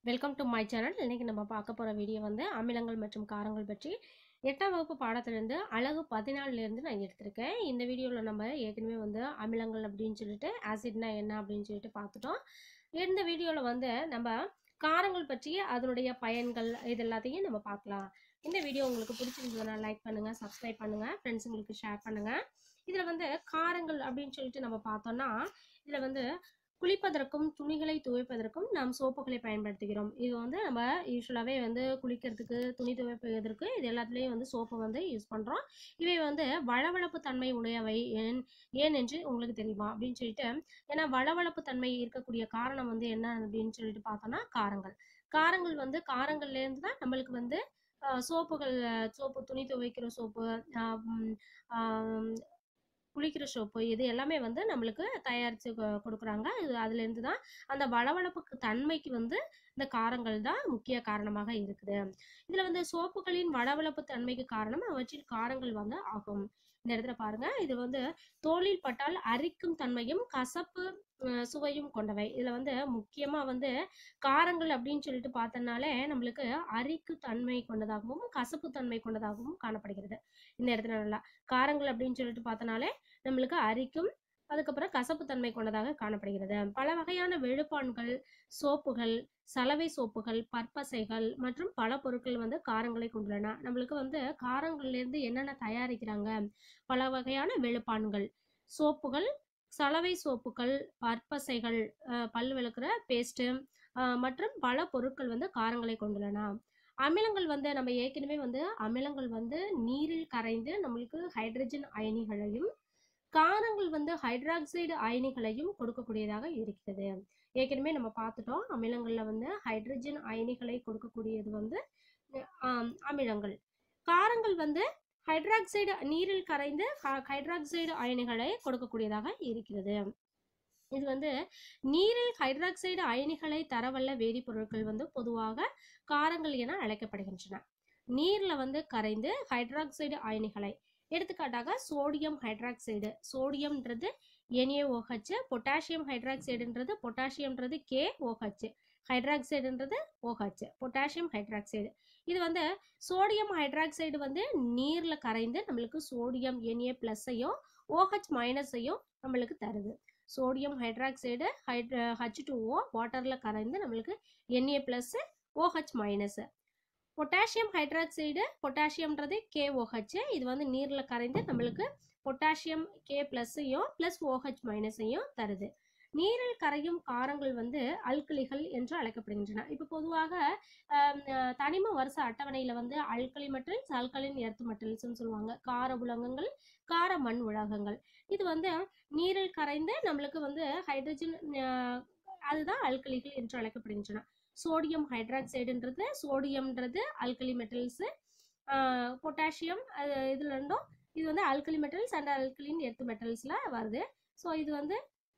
welcome to my channel இன்னைக்கு நம்ம பார்க்க போகிற வீடியோ வந்து அமிலங்கள் மற்றும் காரங்கள் பற்றி எட்டாம் வகுப்பு பாடத்திலிருந்து அழகு பதினாலிருந்து நான் எடுத்திருக்கேன் இந்த வீடியோவில் நம்ம ஏற்கனவே வந்து அமிலங்கள் அப்படின்னு சொல்லிட்டு ஆசிட்னா என்ன அப்படின்னு சொல்லிட்டு பார்த்துட்டோம் இந்த வீடியோவில் வந்து நம்ம காரங்கள் பற்றி அதனுடைய பயன்கள் இது எல்லாத்தையும் நம்ம பார்க்கலாம் இந்த வீடியோ உங்களுக்கு பிடிச்சிருந்ததுன்னா லைக் பண்ணுங்கள் சப்ஸ்கிரைப் பண்ணுங்கள் ஃப்ரெண்ட்ஸுங்களுக்கு ஷேர் பண்ணுங்கள் இதில் வந்து காரங்கள் அப்படின்னு சொல்லிட்டு நம்ம பார்த்தோம்னா இதில் வந்து குளிப்பதற்கும் துணிகளை துவைப்பதற்கும் நாம் சோப்புகளை பயன்படுத்துகிறோம் இது வந்து நம்ம யூஸ்வலாகவே வந்து குளிக்கிறதுக்கு துணி துவைப்பதற்கு இது எல்லாத்துலேயும் வந்து சோப்பை வந்து யூஸ் பண்ணுறோம் இவை வந்து வளவளப்பு தன்மை உடையவை ஏன் ஏன் என்று உங்களுக்கு தெரியுமா அப்படின்னு சொல்லிட்டு ஏன்னா வளவளப்பு தன்மை இருக்கக்கூடிய காரணம் வந்து என்ன அப்படின்னு சொல்லிட்டு பார்த்தோம்னா காரங்கள் காரங்கள் வந்து காரங்கள்லேருந்து தான் நம்மளுக்கு வந்து ஆஹ், சோப்புகள் சோப்பு துணி துவைக்கிற சோப்பு ஆஹ், உம், ஆஹ், குளிக்கிற சோப்பு இது எல்லாமே வந்து நம்மளுக்கு தயாரித்து கொடுக்குறாங்க இது அதுலேருந்து தான் அந்த வளவளப்புக்கு தன்மைக்கு வந்து இந்த காரங்கள் தான் முக்கிய காரணமாக இருக்குது இதில் வந்து சோப்புகளின் வளவளப்பு தன்மைக்கு காரணம் அவற்றில் காரங்கள் வந்து ஆகும் இந்த இடத்துல பாருங்க இது வந்து தோலில் பட்டால் அரிக்கும் தன்மையும் கசப்பு அஹ், சுவையும் கொண்டவை இதில் வந்து முக்கியமாக வந்து காரங்கள் அப்படின்னு சொல்லிட்டு பார்த்தோம்னாலே நம்மளுக்கு அரிக்கு தன்மை கொண்டதாகவும் கசப்பு தன்மை கொண்டதாகவும் காணப்படுகிறது இந்த இடத்துல நல்லா காரங்கள் அப்படின்னு சொல்லிட்டு பார்த்தோம்னாலே நம்மளுக்கு அரிக்கும் அதுக்கப்புறம் கசப்பு தன்மை கொண்டதாக காணப்படுகிறது பல வகையான வெளுப்பான்கள் சோப்புகள் சலவை சோப்புகள் பற்பசைகள் மற்றும் பல பொருட்கள் வந்து காரங்களை கொண்டுள்ளன நம்மளுக்கு வந்து காரங்கள்லேருந்து என்னென்ன தயாரிக்கிறாங்க பல வகையான வெளுப்பான்கள் சோப்புகள் சலவை சோப்புகள் பற்பசைகள் அஹ், பல் விளக்குற பேஸ்ட்டு மற்றும் பல பொருட்கள் வந்து காரங்களை கொண்டுள்ளன அமிலங்கள் வந்து நம்ம ஏற்கனவே வந்து அமிலங்கள் வந்து நீரில் கரைந்து நம்மளுக்கு ஹைட்ரஜன் அயனிகளையும் காரங்கள் வந்து ஹைட்ராக்சைடு அயனிகளையும் கொடுக்கக்கூடியதாக இருக்கிறது ஏற்கனவே நம்ம பார்த்துட்டோம் அமிலங்களில் வந்து ஹைட்ரஜன் அயனிகளை கொடுக்கக்கூடியது வந்து ஆம், அமிலங்கள் காரங்கள் வந்து ஹைட்ராக்சைடு நீரில் கரைந்து ஹ- ஹைட்ராக்சைடு அயனிகளை கொடுக்கக்கூடியதாக இருக்கிறது இது வந்து நீரில் ஹைட்ராக்சைடு அயனிகளை தரவல்ல வேதிப்பொருட்கள் வந்து பொதுவாக காரங்கள் என அழைக்கப்படுகின்றன நீர்ல வந்து கரைந்து ஹைட்ராக்சைடு அயனிகளை எடுத்துக்காட்டாக சோடியம் ஹைட்ராக்சைடு சோடியம்ன்றது NaOH பொட்டாசியம் ஹைட்ராக்சைடுன்றது பொட்டாசியம்ன்றது KOH ஹைட்ராக்சைடுன்றது OH பொட்டாசியம் ஹைட்ராக்சைடு இது வந்து சோடியம் ஹைட்ராக்சைடு வந்து நீர்ல கரைந்து நம்மளுக்கு சோடியம் Na பிளஸ்ஸையும் OH மைனஸையும் நம்மளுக்கு தருது சோடியம் ஹைட்ராக்சைடு ஹைட் ஹச் டூ ஓ வாட்டரில் கரைந்து நம்மளுக்கு Na plus OH minus potassium hydroxide பொட்டாசியம்ன்றது KOH இது வந்து நீரில் கரைந்து நம்மளுக்கு பொட்டாசியம் கே ப்ளஸ்ஸையும் ப்ளஸ் ஓஹெச் மைனஸையும் தருது நீரில் கரையும் காரங்கள் வந்து அல்கலிகள் என்று அழைக்கப்படுகின்றன இப்போ பொதுவாக ஆம், அஹ், தனிம வருஷ அட்டவணையில் வந்து அல்கலி மெட்டல்ஸ் அல்கலின் எர்த் மெட்டல்ஸ்னு சொல்லுவாங்க கார உலகங்கள் கார மண் உலகங்கள் இது வந்து நீரில் கரைந்து நம்மளுக்கு வந்து ஹைட்ரஜன் அஹ், அதுதான் அல்கலிகள் என்று அழைக்கப்படுகின்றன சோடியம் ஹைட்ராக்சைடுன்றது சோடியம்ன்றது அல்கலி மெட்டல்ஸு பொட்டாசியம் அது இதுல இருந்தும் இது வந்து alkali metals and alkaline earth மெட்டல்ஸில் வருது ஸோ இது வந்து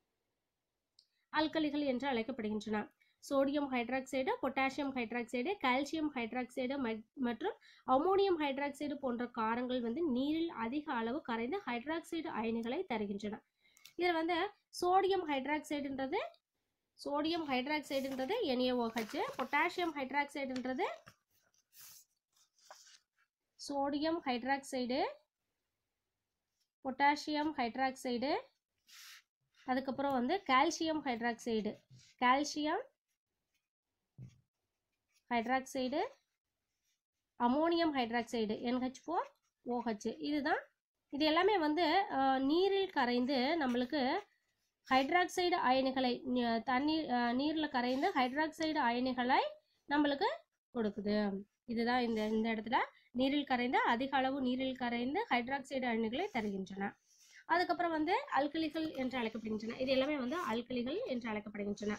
அல்கலிகள் என்று அழைக்கப்படுகின்றன sodium hydroxide potassium hydroxide calcium hydroxide ம- மற்றும் அமோனியம் ஹைட்ராக்சைடு போன்ற காரங்கள் வந்து நீரில் அதிக அளவு கரைந்து ஹைட்ராக்சைடு அயனிகளை தருகின்றன இதில் வந்து சோடியம் ஹைட்ராக்சைடுன்றது சோடியம் ஹைட்ராக்சைடுன்றது NaOH பொட்டாசியம் ஹைட்ராக்சைடுன்றது சோடியம் ஹைட்ராக்சைடு பொட்டாசியம் ஹைட்ராக்சைடு அதுக்கப்புறம் வந்து calcium hydroxide calcium hydroxide ammonium hydroxide NH four OH இதுதான் இது எல்லாமே வந்து அஹ், நீரில் கரைந்து நம்மளுக்கு ஹைட்ராக்சைடு அயனிகளை நி- தண்ணீர் அஹ், நீர்ல கரைந்து ஹைட்ராக்சைடு அயனிகளை நம்மளுக்கு கொடுக்குது இதுதான் இந்த இந்த இடத்துல நீரில் கரைந்த அதிக அளவு நீரில் கரைந்து ஹைட்ராக்சைடு அயனிகளை தருகின்றன அதுக்கப்புறம் வந்து அல்கலிகள் என்று அழைக்கப்படுகின்றன இது எல்லாமே வந்து அல்கலிகள் என்று அழைக்கப்படுகின்றன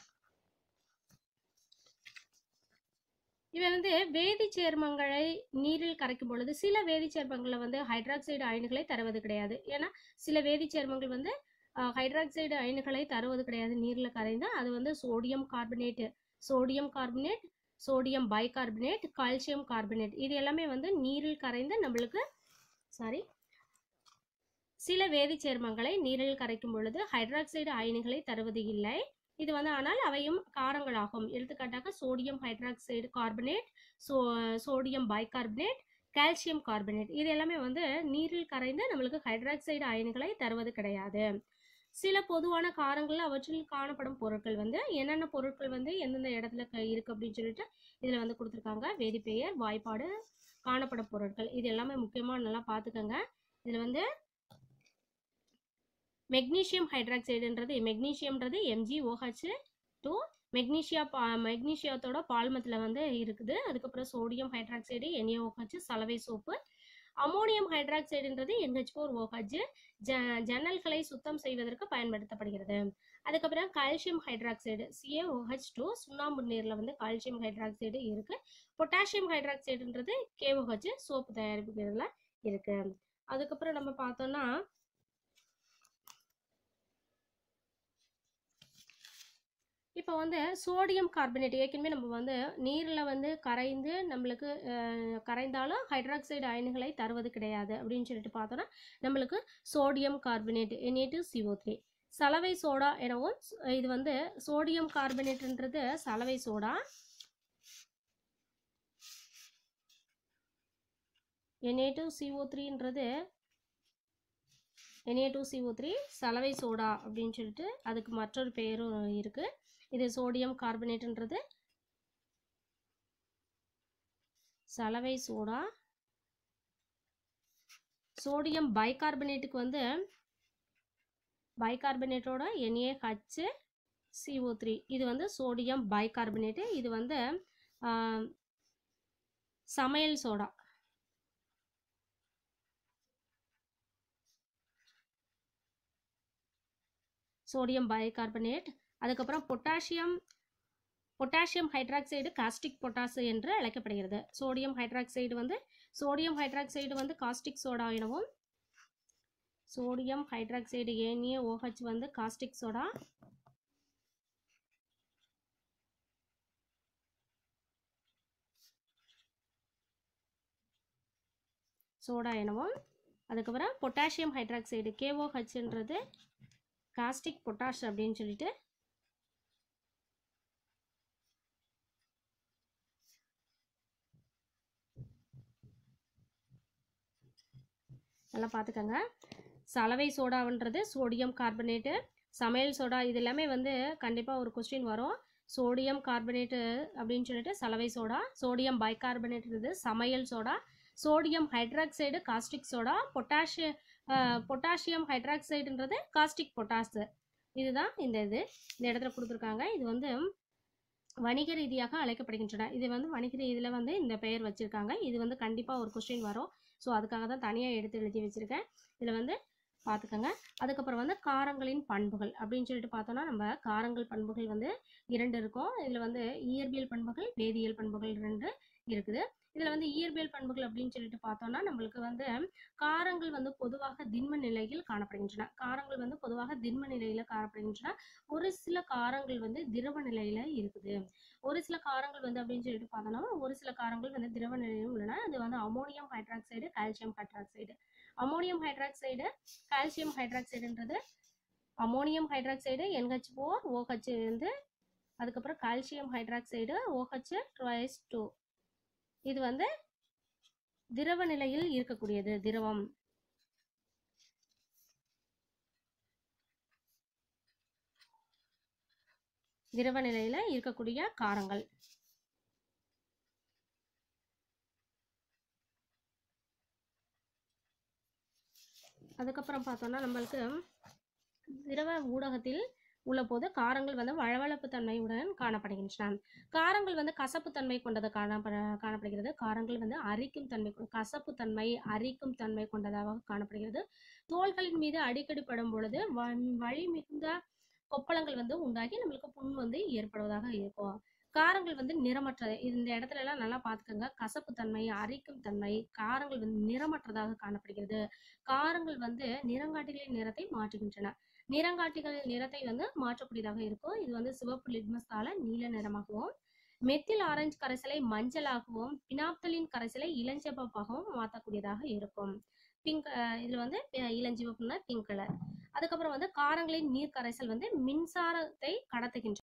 இவை வந்து வேதி சேர்மங்களை நீரில் கரைக்கும் பொழுது சில வேதி சேர்மங்களை வந்து ஹைட்ராக்சைடு அயனிகளை தருவது கிடையாது ஏன்னா சில வேதி சேர்மங்கள் வந்து ஹைட்ராக்சைடு அயனிகளை தருவது கிடையாது நீரில் கரைந்து அது வந்து sodium carbonate sodium carbonate sodium bicarbonate calcium carbonate இது எல்லாமே வந்து நீரில் கரைந்து நம்மளுக்கு சாரி சில வேதி சேர்மங்களை நீரில் கரைக்கும் பொழுது ஹைட்ராக்சைடு அயனிகளை தருவது இல்லை இது வந்து ஆனால் அவையும் காரங்களாகும் எடுத்துக்காட்டாக sodium hydroxide carbonate so sodium bicarbonate calcium carbonate இது எல்லாமே வந்து நீரில் கரைந்து நம்மளுக்கு ஹைட்ராக்சைடு அயன்களை தருவது கிடையாது சில பொதுவான காரங்கள் அவற்றில் காணப்படும் பொருட்கள் வந்து என்னென்ன பொருட்கள் வந்து எந்தெந்த இடத்துல க- இருக்கு அப்படின்னு சொல்லிட்டு இதில் வந்து கொடுத்துருக்காங்க வேதிப்பெயர் வாய்ப்பாடு காணப்படும் பொருட்கள் இது எல்லாமே முக்கியமாக நல்லா பார்த்துக்கோங்க இதில் வந்து மெக்னீசியம் ஹைட்ராக்சைடுன்றது மெக்னீசியம்ன்றது எம்ஜிஓஹெச் டூ மெக்னீஷியா பா மெக்னீஷியத்தோட பால்மத்தில் வந்து இருக்குது அதுக்கப்புறம் சோடியம் ஹைட்ராக்சைடு என்ஏஓஹெச் சலவை சோப்பு அமோனியம் ஹைட்ராக்சைடுன்றது NH4OH ஃபோர் ஓஹெச் ஜ ஜன்னல்களை சுத்தம் செய்வதற்கு பயன்படுத்தப்படுகிறது அதுக்கப்புறம் கால்சியம் ஹைட்ராக்சைடு சிஏஓஹெச் டூ சுண்ணாம்பு நீரில் வந்து கால்சியம் ஹைட்ராக்சைடு இருக்கு பொட்டாசியம் ஹைட்ராக்சைடுன்றது கேஓஹெச் சோப்பு தயாரிப்புகிறதுல இருக்கு அதுக்கப்புறம் நம்ம பார்த்தோம்னா இப்போ வந்து சோடியம் கார்பனேட் ஏற்கனவே நம்ம வந்து நீரில் வந்து கரைந்து நம்மளுக்கு அஹ், கரைந்தாலும் ஹைட்ராக்சைடு அயன்களை தருவது கிடையாது அப்படின்னு சொல்லிட்டு பார்த்தோன்னா நம்மளுக்கு sodium carbonate N A C O three சலவை சோடா எனவும் ஸ்- இது வந்து சோடியம் கார்பனேட்ன்றது சலவை சோடா என்ஏ டூ சிஓ த்ரீன்றது என்ஏ டூ சிஓ த்ரீ சலவை சோடா அப்படின்னு சொல்லிட்டு அதுக்கு மற்றொரு பெயரும் இருக்குது இது சோடியம் கார்பனேட்ன்றது சலவை சோடா சோடியம் பைகார்பனேட்டுக்கு வந்து பைகார்பனேட்டோட NaH CO3 த்ரீ இது வந்து சோடியம் பைகார்பனேட்டு இது வந்து ஆம், சமையல் சோடா சோடியம் பைகார்பனேட் அதுக்கப்புறம் potassium potassium hydroxide caustic potash என்று அழைக்கப்படுகிறது சோடியம் ஹைட்ராக்சைடு வந்து சோடியம் ஹைட்ராக்சைடு வந்து காஸ்டிக் சோடா எனவும் சோடியம் ஹைட்ராக்சைடு ஏனிய ஓஹெச் வந்து காஸ்டிக் சோடா சோடா எனவும் அதுக்கப்புறம் பொட்டாசியம் ஹைட்ராக்சைடு கேஓஹெச்ன்றது காஸ்டிக் பொட்டாஷ் அப்படின்னு சொல்லிட்டு நல்லா பார்த்துக்கோங்க சலவை சோடான்றது சோடியம் கார்பனேட்டு சமையல் சோடா இது எல்லாமே வந்து கண்டிப்பாக ஒரு கொஸ்டின் வரும் சோடியம் கார்பனேட்டு அப்படின்னு சொல்லிட்டு சலவை சோடா சோடியம் பைகார்பனேட்ன்றது சமையல் soda sodium hydroxide caustic soda பொட்டாஷிய பொட்டாசியம் ஹைட்ராக்சைடுன்றது காஸ்டிக் பொட்டாசு இதுதான் இந்த இது இந்த இடத்துல கொடுத்துருக்காங்க இது வந்து வணிக ரீதியாக அழைக்கப்படுகின்றன இது வந்து வணிக ரீதியில் வந்து இந்த பெயர் வச்சுருக்காங்க இது வந்து கண்டிப்பாக ஒரு கொஸ்டின் வரும் ஸோ அதுக்காக தான் தனியாக எடுத்து எழுதி வச்சுருக்கேன் இதில் வந்து பார்த்துக்கோங்க அதுக்கப்புறம் வந்து காரங்களின் பண்புகள் அப்படின்னு சொல்லிட்டு பார்த்தோன்னா நம்ம காரங்கள் பண்புகள் வந்து இரண்டு இருக்கும் இதில் வந்து இயற்பியல் பண்புகள் வேதியியல் பண்புகள் ரெண்டு இருக்குது இதில் வந்து இயற்பியல் பண்புகள் அப்படின்னு சொல்லிட்டு பார்த்தோம்னா நம்மளுக்கு வந்து காரங்கள் வந்து பொதுவாக திண்ம நிலையில் காணப்படுகின்றன காரங்கள் வந்து பொதுவாக திண்ம நிலையில் காணப்படுகின்றன ஒரு சில காரங்கள் வந்து திரவ நிலையில் இருக்குது ஒரு சில காரங்கள் வந்து அப்படின்னு சொல்லிட்டு பார்த்தோம்னா ஒரு சில காரங்கள் வந்து திரவ நிலையிலும் உள்ளன அது வந்து ammonium hydroxide calcium hydroxide ammonium hydroxide calcium ஹைட்ராக்சைடுன்றது ammonium hydroxide NH4 four OH வந்து அதுக்கப்புறம் calcium hydroxide OH twice two இது வந்து திரவ நிலையில் இருக்கக்கூடியது திரவம் திரவ நிலையில இருக்கக்கூடிய காரங்கள் அதுக்கப்புறம் பார்த்தோம்னா நம்மளுக்கு திரவ ஊடகத்தில் உள்ள போது காரங்கள் வந்து வழவழப்பு தன்மையுடன் காணப்படுகின்றன காரங்கள் வந்து கசப்பு தன்மை கொண்டது காணப்பட காணப்படுகிறது காரங்கள் வந்து அரிக்கும் தன்மை கொ- கசப்பு தன்மை அரிக்கும் தன்மை கொண்டதாக காணப்படுகிறது தோள்களின் மீது அடிக்கடி படும் பொழுது வ- வலி மிகுந்த கொப்பளங்கள் வந்து உண்டாகி நம்மளுக்கு புண் வந்து ஏற்படுவதாக இருக்கும் காரங்கள் வந்து நிறமற்றது இந்த இடத்துல எல்லாம் நல்லா பார்த்துக்கோங்க கசப்பு தன்மை அரிக்கும் தன்மை காரங்கள் வந்து நிறமற்றதாக காணப்படுகிறது காரங்கள் வந்து நிறங்காட்டிகளின் நிறத்தை மாற்றுகின்றன நிறங்காட்டிகளின் நிறத்தை வந்து மாற்றக்கூடியதாக இருக்கும் இது வந்து சிவப்பு லிட்மஸ் தாள நீல நிறமாகவும் மெத்தில் ஆரஞ்சு கரைசலை மஞ்சளாகவும் பினாப்தலின் கரைசலை இளஞ்சிவப்பாகவும் மாற்றக்கூடியதாக இருக்கும் பிங்க் இதில் வந்து அஹ், இளஞ்சிவப்புனா பிங்க் கலர் அதுக்கப்புறம் வந்து காரங்களின் நீர் கரைசல் வந்து மின்சாரத்தை கடத்துகின்றன